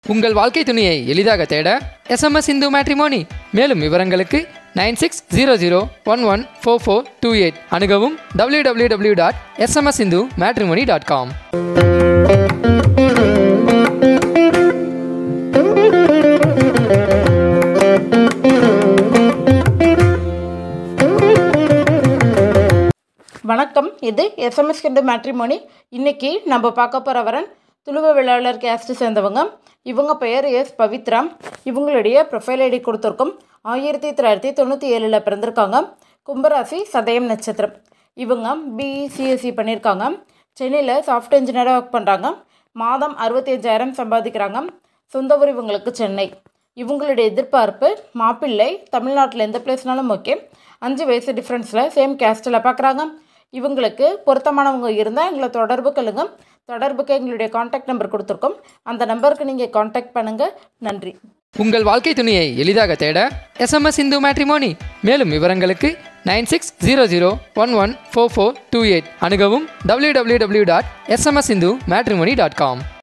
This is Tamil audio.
உங்கள் வாழ்க்கை துணையை எளிதாக தேட எஸ்எம்எஸ் இந்து மேட்ரிமோனி மேலும் விவரங்களுக்கு nine six zero zero one one four four two eight அணுகவும் W W W dot SMS Hindu matrimony dot com வணக்கம் இது எஸ்எம்எஸ் கண்டு மேட்ரிமோனி இன்னைக்கு நம்ம பார்க்க போகிற வரன் துளுவ விளையாளர் கேஸ்ட்டு சேர்ந்தவங்க இவங்க பெயர் எஸ் பவித்ரா இவங்களுடைய ப்ரொஃபைல் ஐடி கொடுத்துருக்கோம் ஆயிரத்தி தொள்ளாயிரத்தி தொண்ணூற்றி ஏழில் பிறந்திருக்காங்க கும்பராசி சதயம் நட்சத்திரம் இவங்க பிஇசிஎஸ்சி பண்ணியிருக்காங்க சென்னையில் சாஃப்ட் இன்ஜினியராக ஒர்க் பண்ணுறாங்க மாதம் அறுபத்தி அஞ்சாயிரம் சம்பாதிக்கிறாங்க சொந்த ஊர் இவங்களுக்கு சென்னை இவங்களுடைய எதிர்பார்ப்பு மாப்பிள்ளை தமிழ்நாட்டில் எந்த பிளேஸ்னாலும் ஓகே அஞ்சு வயசு டிஃப்ரென்ஸில் சேம் கேஸ்ட்டில் பார்க்குறாங்க இவங்களுக்கு பொருத்தமானவங்க இருந்தால் எங்களை தொடர்பு கொள்ளுங்க தொடர்புக்கு எங்களுடைய காண்டாக்ட் நம்பர் கொடுத்துருக்கோம் அந்த நம்பருக்கு நீங்கள் காண்டாக்ட் பண்ணுங்கள் நன்றி உங்கள் வாழ்க்கை துணையை எளிதாக தேட எஸ்எம்எஸ் இந்து மேட்ரிமோனி மேலும் விவரங்களுக்கு nine six zero zero one one four four two eight அணுகவும் W W W dot SMS Hindu matrimony dot com